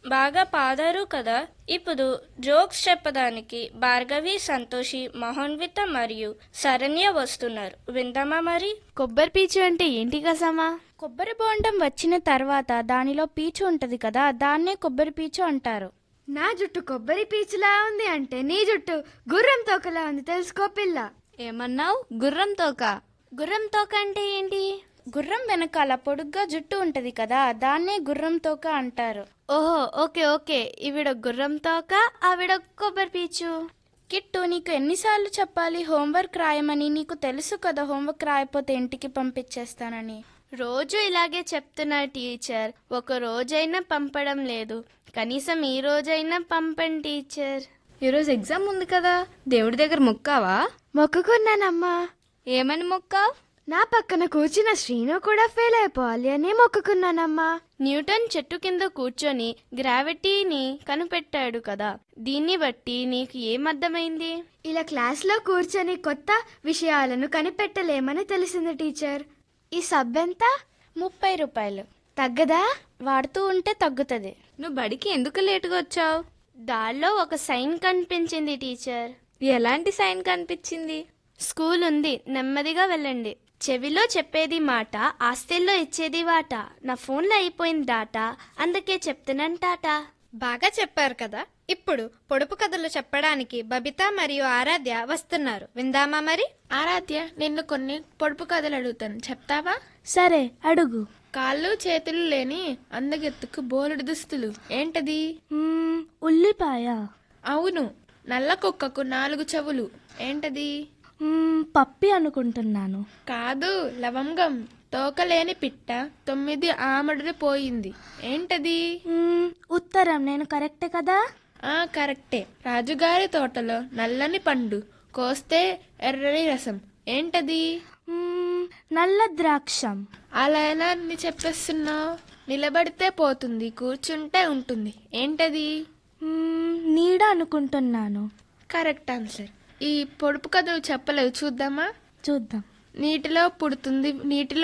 బాగా పాడారు కదా ఇప్పుడు జోక్స్ చెప్పడానికి భార్గవి సంతోషి మహోన్విత మరియు శరణ్య వస్తున్నారు విందామా మరి కొబ్బరి పీచు అంటే ఏంటి కసమా కొబ్బరి బోండం వచ్చిన తర్వాత దానిలో పీచు ఉంటది కదా దాన్నే కొబ్బరి పీచు అంటారు నా జుట్టు కొబ్బరి పీచులా ఉంది అంటే నీ జుట్టు గుర్రం తోకలా ఉంది తెలుసుకో పిల్ల ఏమన్నావు గుర్రం తోక గుర్రం తోక అంటే ఏంటి గుర్రం వెనకాల పొడుగ్గా జుట్టు ఉంటది కదా దాన్నే గుర్రం తోక అంటారు ఓహో ఓకే ఓకే ఈవిడ గుర్రం తోక ఆవిడ కొబ్బరి పీచు కిట్టు నీకు ఎన్నిసార్లు చెప్పాలి హోంవర్క్ రాయమని నీకు తెలుసు కదా హోంవర్క్ రాయపోతే ఇంటికి పంపించేస్తానని రోజు ఇలాగే చెప్తున్నా టీచర్ ఒక రోజైనా పంపడం లేదు కనీసం ఈ రోజైనా పంపండి టీచర్ ఈరోజు ఎగ్జామ్ ఉంది కదా దేవుడి దగ్గర మొక్కావా మొక్కుకున్నానమ్మా ఏమని మొక్కావ్ నా పక్కన కూర్చున్న శ్రీను కూడా ఫెయిల్ అయిపోవాలి అని మొక్కుకున్నానమ్మా న్యూటన్ చెట్టు కింద కూర్చొని గ్రావిటీని కనిపెట్టాడు కదా దీన్ని బట్టి నీకు ఏమర్థమైంది ఇలా క్లాస్లో కూర్చొని కొత్త విషయాలను కనిపెట్టలేమని తెలిసింది టీచర్ ఈ సబ్ ఎంత ముప్పై రూపాయలు తగ్గదా వాడుతూ ఉంటే తగ్గుతుంది నువ్వు బడికి ఎందుకు లేటుగా వచ్చావు దానిలో ఒక సైన్ కనిపించింది టీచర్ ఎలాంటి సైన్ కనిపించింది స్కూల్ ఉంది నెమ్మదిగా వెళ్ళండి చెవిలో చెప్పేది మాట ఆస్తిల్లో ఇచ్చేది వాట నా ఫోన్లో అయిపోయింది డాటా అందుకే చెప్తున్నాను టాటా బాగా చెప్పారు కదా ఇప్పుడు పొడుపు కథలు చెప్పడానికి బబిత మరియు ఆరాధ్య వస్తున్నారు విందామా మరి ఆరాధ్య నిన్ను కొన్ని పొడుపు కథలు అడుగుతాను చెప్తావా సరే అడుగు కాళ్ళు చేతులు లేని అందగెత్తుకు బోలెడు దుస్తులు ఏంటది మ్మ్, ఉల్లిపాయ అవును నల్ల కుక్కకు నాలుగు చెవులు ఏంటది మ్మ్, పప్పి అనుకుంటున్నాను కాదు లవంగం తోకలేని పిట్ట తొమ్మిది ఆమడులు పోయింది ఏంటది మ్మ్, ఉత్తరం నేను కరెక్టే కదా ఆ కరెక్టే రాజుగారి తోటలో నల్లని పండు కోస్తే ఎర్రని రసం ఏంటది మ్మ్, నల్ల ద్రాక్షం అలా ఎలా అన్ని చెప్పేస్తున్నావు నిలబడితే పోతుంది కూర్చుంటే ఉంటుంది ఏంటది మ్మ్, నీడ అనుకుంటున్నాను కరెక్ట్ ఆన్సర్ ఈ పొడుపు కథలు చెప్పలేవు చూద్దామా చూద్దాం నీటిలో పుడుతుంది నీటిలో